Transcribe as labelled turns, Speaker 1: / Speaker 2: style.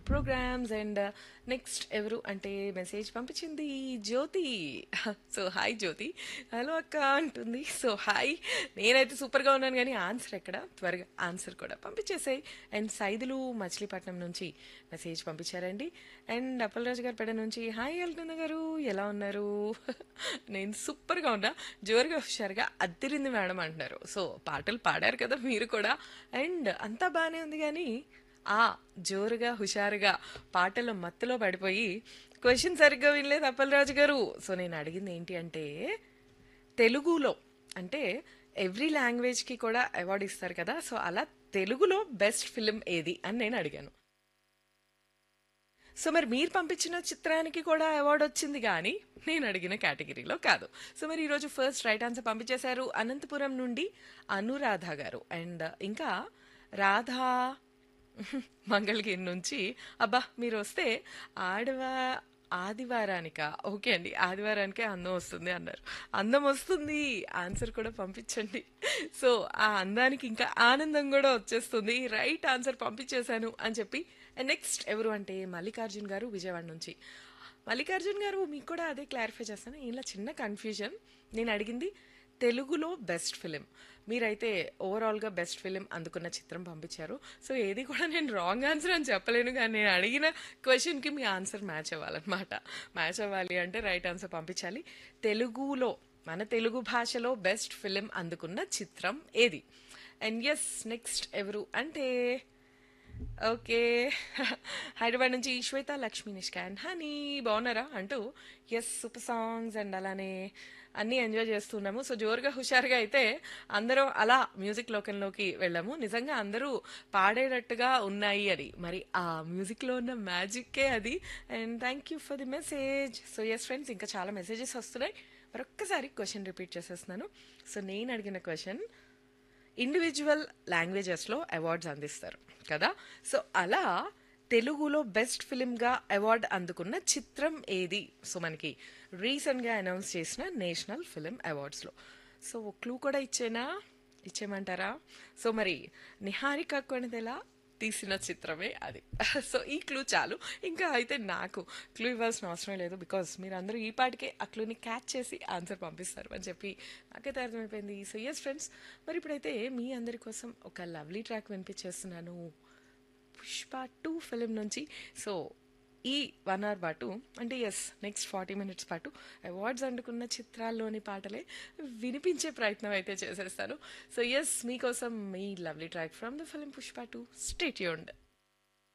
Speaker 1: programmes and next ఎవరు అంటే message పంపించింది Jyothi so hi Jyothi hello అక్క అంటుంది సో హాయ్ నేనైతే సూపర్గా ఉన్నాను కానీ ఆన్సర్ ఎక్కడ త్వరగా ఆన్సర్ కూడా పంపించేసాయి అండ్ సైదులు మచిలీపట్నం నుంచి మెసేజ్ పంపించారండి అండ్ అప్పలరాజు గారి పెడ నుంచి హాయ్ అల్కన్న గారు ఎలా ఉన్నారు నేను సూపర్గా ఉన్నా జోరుగా హుషారుగా అద్దిరింది మేడం అంటున్నారు సో పాటలు పాడారు కదా మీరు కూడా అండ్ అంతా బాగానే ఉంది కానీ ఆ జోరుగా హుషారుగా పాటల మత్తులో పడిపోయి క్వశ్చన్ సరిగ్గా వినలేదు అప్పలరాజు గారు సో నేను అడిగింది ఏంటి అంటే తెలుగులో అంటే ఎవ్రీ లాంగ్వేజ్కి కూడా అవార్డు ఇస్తారు కదా సో అలా తెలుగులో బెస్ట్ ఫిలిం ఏది అని నేను అడిగాను సో మరి మీరు పంపించిన చిత్రానికి కూడా అవార్డు వచ్చింది కానీ నేను అడిగిన కేటగిరీలో కాదు సో మరి ఈరోజు ఫస్ట్ రైట్ ఆన్సర్ పంపించేశారు అనంతపురం నుండి అనురాధ గారు అండ్ ఇంకా రాధా మంగళగిరి నుంచి అబ్బా మీరు వస్తే ఆడవా ఆదివారానిక ఓకే అండి ఆదివారానికే అందం వస్తుంది అన్నారు అందం వస్తుంది ఆన్సర్ కూడా పంపించండి సో ఆ అందానికి ఇంకా ఆనందం కూడా వచ్చేస్తుంది రైట్ ఆన్సర్ పంపించేశాను అని చెప్పి నెక్స్ట్ ఎవరు అంటే మల్లికార్జున్ గారు విజయవాడ నుంచి మల్లికార్జున్ గారు మీకు కూడా అదే క్లారిఫై చేస్తాను ఇలా చిన్న కన్ఫ్యూజన్ నేను అడిగింది తెలుగులో బెస్ట్ ఫిలిం మీరైతే ఓవరాల్గా బెస్ట్ ఫిలిం అందుకున్న చిత్రం పంపించారు సో ఏది కూడా నేను రాంగ్ ఆన్సర్ అని చెప్పలేను కానీ నేను అడిగిన క్వశ్చన్కి మీ ఆన్సర్ మ్యాచ్ అవ్వాలన్నమాట మ్యాచ్ అవ్వాలి అంటే రైట్ ఆన్సర్ పంపించాలి తెలుగులో మన తెలుగు భాషలో బెస్ట్ ఫిలిం అందుకున్న చిత్రం ఏది అండ్ ఎస్ నెక్స్ట్ ఎవరు అంటే ఓకే హైదరాబాద్ నుంచి శ్వేత లక్ష్మీ నిష్కాన్ హనీ బాగున్నారా అంటూ ఎస్ సూపర్ సాంగ్స్ అండ్ అలానే అన్నీ ఎంజాయ్ చేస్తున్నాము సో జోరుగా హుషారుగా అయితే అందరం అలా మ్యూజిక్ లోకంలోకి వెళ్ళాము నిజంగా అందరూ పాడేటట్టుగా ఉన్నాయి అది మరి ఆ మ్యూజిక్లో ఉన్న మ్యాజిక్కే అది and thank you for the message so yes friends ఇంకా చాలా మెసేజెస్ వస్తున్నాయి మరొక్కసారి క్వశ్చన్ రిపీట్ చేసేస్తున్నాను సో నేను అడిగిన క్వశ్చన్ ఇండివిజువల్ లాంగ్వేజెస్లో అవార్డ్స్ అందిస్తారు కదా సో అలా తెలుగులో బెస్ట్ ఫిలింగా అవార్డు అందుకున్న చిత్రం ఏది సో మనకి రీసెంట్గా అనౌన్స్ చేసిన నేషనల్ ఫిలిం అవార్డ్స్లో సో క్లూ కూడా ఇచ్చేనా ఇచ్చేయమంటారా సో మరి నిహారిక కొనిదెలా తీసిన చిత్రమే అది సో ఈ క్లూ చాలు ఇంకా అయితే నాకు క్లూ ఇవ్వాల్సిన అవసరం లేదు బికాస్ మీరు అందరూ ఈ పాటికే ఆ క్లూని క్యాచ్ చేసి ఆన్సర్ పంపిస్తారు అని చెప్పి నాకైతే అర్థమైపోయింది సో ఎస్ ఫ్రెండ్స్ మరి ఇప్పుడైతే మీ అందరి కోసం ఒక లవ్లీ ట్రాక్ వినిపించేస్తున్నాను పుష్ప టూ ఫిలిం నుంచి సో ఈ వన్ అవర్ పాటు అంటే ఎస్ నెక్స్ట్ ఫార్టీ మినిట్స్ పాటు అవార్డ్స్ అందుకున్న చిత్రాల్లోని పాటలే వినిపించే ప్రయత్నం అయితే చేసేస్తాను సో ఎస్ మీకోసం మీ lovely track from the film Pushpa two stay యూండ్